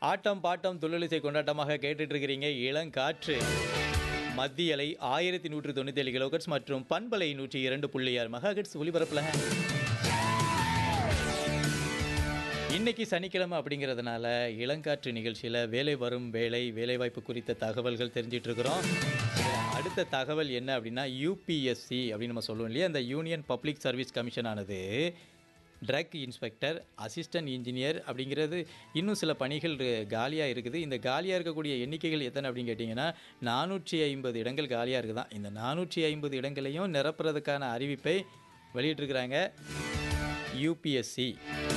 ஆட்டம் bottom துள்ளலிசை கொண்டாட்டமாக கேட்டுட்டு இருக்கிறீங்க இளங்காற்று மத்திய அலை ஆயிரத்தி நூற்றி தொண்ணூற்றி ஏழு கிலோகட்ஸ் மற்றும் பண்பலை நூற்றி இரண்டு புள்ளி ஆறு மெகாஹெட்ஸ் ஒலிபரப்பில் இன்னைக்கு சனிக்கிழமை அப்படிங்கிறதுனால இளங்காற்று நிகழ்ச்சியில் வேலை வரும் வேலை வேலைவாய்ப்பு குறித்த தகவல்கள் தெரிஞ்சிட்டு இருக்கிறோம் இதுல அடுத்த தகவல் என்ன அப்படின்னா யூபிஎஸ்சி அப்படின்னு நம்ம சொல்லுவோம் இல்லையா அந்த யூனியன் பப்ளிக் சர்வீஸ் கமிஷன் ஆனது ட்ரக் இன்ஸ்பெக்டர் அசிஸ்டன்ட் இன்ஜினியர் அப்படிங்கிறது இன்னும் சில பணிகள் காலியாக இருக்குது இந்த காலியாக இருக்கக்கூடிய எண்ணிக்கைகள் எத்தனை அப்படின்னு கேட்டிங்கன்னா நானூற்றி ஐம்பது இடங்கள் காலியாக இருக்குதான் இந்த நானூற்றி ஐம்பது இடங்களையும் நிரப்புறதுக்கான அறிவிப்பை வெளியிட்டிருக்கிறாங்க யூபிஎஸ்சி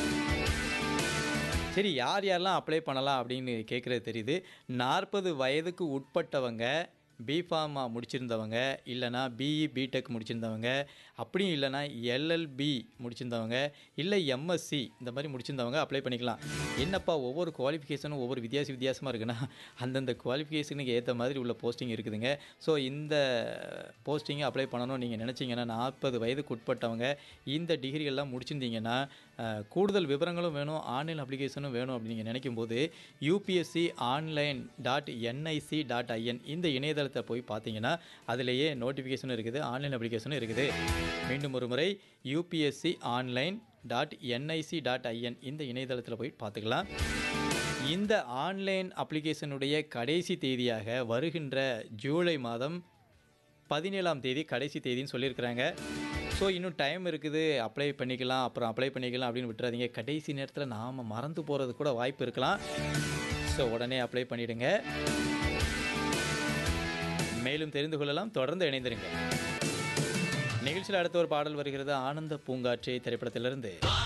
சரி யார் யாரெல்லாம் அப்ளை பண்ணலாம் அப்படின்னு கேட்குறது தெரியுது நாற்பது வயதுக்கு உட்பட்டவங்க பிஃபார்மா முடிச்சிருந்தவங்க இல்லைனா பிஇ பிடெக் முடிச்சிருந்தவங்க அப்படியும் இல்லைனா எல்எல்பி முடிச்சிருந்தவங்க இல்லை எம்எஸ்சி இந்த மாதிரி முடிச்சிருந்தவங்க அப்ளை பண்ணிக்கலாம் என்னப்பா ஒவ்வொரு குவாலிஃபிகேஷனும் ஒவ்வொரு வித்தியாச வித்தியாசமாக இருக்குன்னா அந்தந்த குவாலிஃபிகேஷனுக்கு ஏற்ற மாதிரி உள்ள போஸ்டிங் இருக்குதுங்க ஸோ இந்த போஸ்டிங்கை அப்ளை பண்ணணும் நீங்கள் நினச்சிங்கன்னா நாற்பது வயதுக்கு உட்பட்டவங்க இந்த டிகிரிகள்லாம் முடிச்சிருந்தீங்கன்னா அஹ், கூடுதல் விவரங்களும் வேணும் ஆன்லைன் அப்ளிகேஷனும் வேணும் அப்படின்னு நீங்கள் நினைக்கும் போது UPSC online dot NIC dot IN இந்த இணையதளத்தை போய் பார்த்தீங்கன்னா அதிலேயே நோட்டிஃபிகேஷனும் இருக்குது ஆன்லைன் அப்ளிகேஷனும் இருக்குது மீண்டும் ஒரு முறை UPSC online dot NIC dot IN இந்த இணையதளத்தில் போய் பார்த்துக்கலாம் இந்த ஆன்லைன் அப்ளிகேஷனுடைய கடைசி தேதியாக வருகின்ற ஜூலை மாதம் பதினேழாம் தேதி கடைசி தேதின்னு சொல்லியிருக்கிறாங்க ஸோ இன்னும் டைம் இருக்குது அப்ளை பண்ணிக்கலாம் அப்புறம் அப்ளை பண்ணிக்கலாம் அப்படின்னு விட்டுறாதீங்க கடைசி நேரத்தில் நாம் மறந்து போகிறது கூட வாய்ப்பு இருக்கலாம் ஸோ உடனே அப்ளை பண்ணிடுங்க மேலும் தெரிந்து கொள்ளலாம் தொடர்ந்து இணைந்திருங்க நிகழ்ச்சியில் அடுத்த ஒரு பாடல் வருகிறது ஆனந்த பூங்காற்றே திரைப்படத்திலிருந்து